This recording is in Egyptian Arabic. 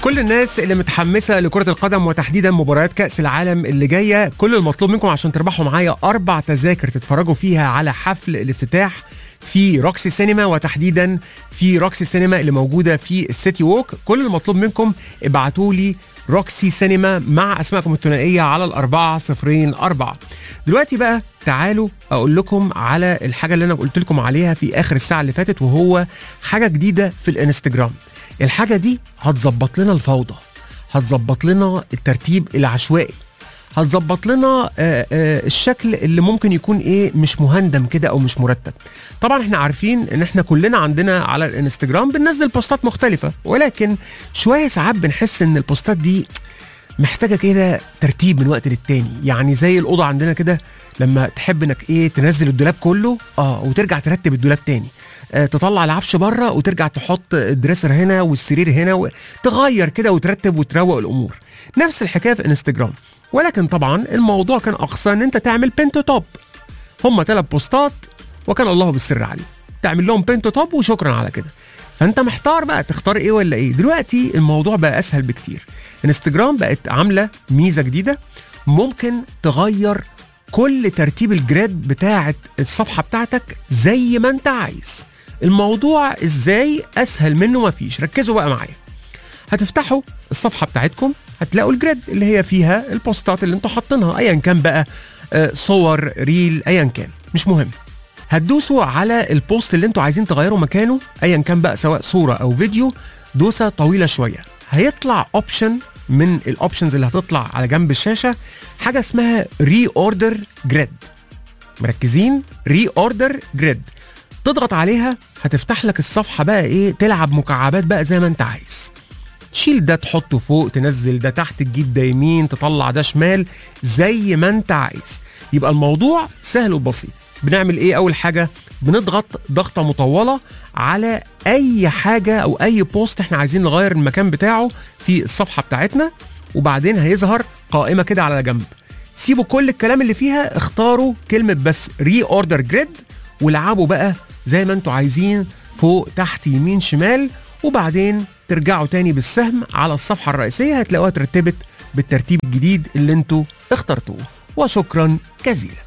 كل الناس اللي متحمسه لكره القدم وتحديدا مباريات كاس العالم اللي جايه كل المطلوب منكم عشان تربحوا معايا اربع تذاكر تتفرجوا فيها على حفل الافتتاح في روكسي سينما وتحديدا في روكسي سينما اللي موجوده في السيتي ووك كل المطلوب منكم ابعتوا لي روكسي سينما مع اسمائكم الثنائيه على الأربعة صفرين أربعة دلوقتي بقى تعالوا اقول لكم على الحاجه اللي انا قلت لكم عليها في اخر الساعه اللي فاتت وهو حاجه جديده في الانستجرام الحاجه دي هتظبط لنا الفوضى هتظبط لنا الترتيب العشوائي هتظبط لنا آه، آه، الشكل اللي ممكن يكون ايه مش مهندم كده او مش مرتب طبعا احنا عارفين ان احنا كلنا عندنا على الانستجرام بننزل بوستات مختلفه ولكن شويه ساعات بنحس ان البوستات دي محتاجه كده ترتيب من وقت للتاني يعني زي الاوضه عندنا كده لما تحب انك ايه تنزل الدولاب كله اه وترجع ترتب الدولاب تاني آه تطلع العفش بره وترجع تحط الدريسر هنا والسرير هنا و... تغير كده وترتب وتروق الامور نفس الحكايه في انستجرام ولكن طبعا الموضوع كان اقصى ان انت تعمل بنت توب هم ثلاث بوستات وكان الله بالسر عليه تعمل لهم بنت توب وشكرا على كده فانت محتار بقى تختار ايه ولا ايه دلوقتي الموضوع بقى اسهل بكتير انستجرام بقت عامله ميزه جديده ممكن تغير كل ترتيب الجريد بتاعه الصفحه بتاعتك زي ما انت عايز الموضوع ازاي اسهل منه مفيش ركزوا بقى معايا هتفتحوا الصفحه بتاعتكم هتلاقوا الجريد اللي هي فيها البوستات اللي انتوا حاطينها ايا كان بقى آه، صور ريل ايا كان مش مهم هتدوسوا على البوست اللي انتوا عايزين تغيروا مكانه ايا كان بقى سواء صوره او فيديو دوسه طويله شويه هيطلع اوبشن من الاوبشنز اللي هتطلع على جنب الشاشه حاجه اسمها ري اوردر جريد مركزين ري اوردر جريد تضغط عليها هتفتح لك الصفحه بقى ايه تلعب مكعبات بقى زي ما انت عايز شيل ده تحطه فوق تنزل ده تحت تجيب ده يمين تطلع ده شمال زي ما انت عايز يبقى الموضوع سهل وبسيط بنعمل ايه اول حاجه بنضغط ضغطه مطوله على اي حاجه او اي بوست احنا عايزين نغير المكان بتاعه في الصفحه بتاعتنا وبعدين هيظهر قائمه كده على جنب سيبوا كل الكلام اللي فيها اختاروا كلمه بس ري اوردر جريد والعبوا بقى زي ما انتوا عايزين فوق تحت يمين شمال وبعدين ترجعوا تاني بالسهم على الصفحه الرئيسيه هتلاقوها اترتبت بالترتيب الجديد اللي انتوا اخترتوه وشكرا جزيلا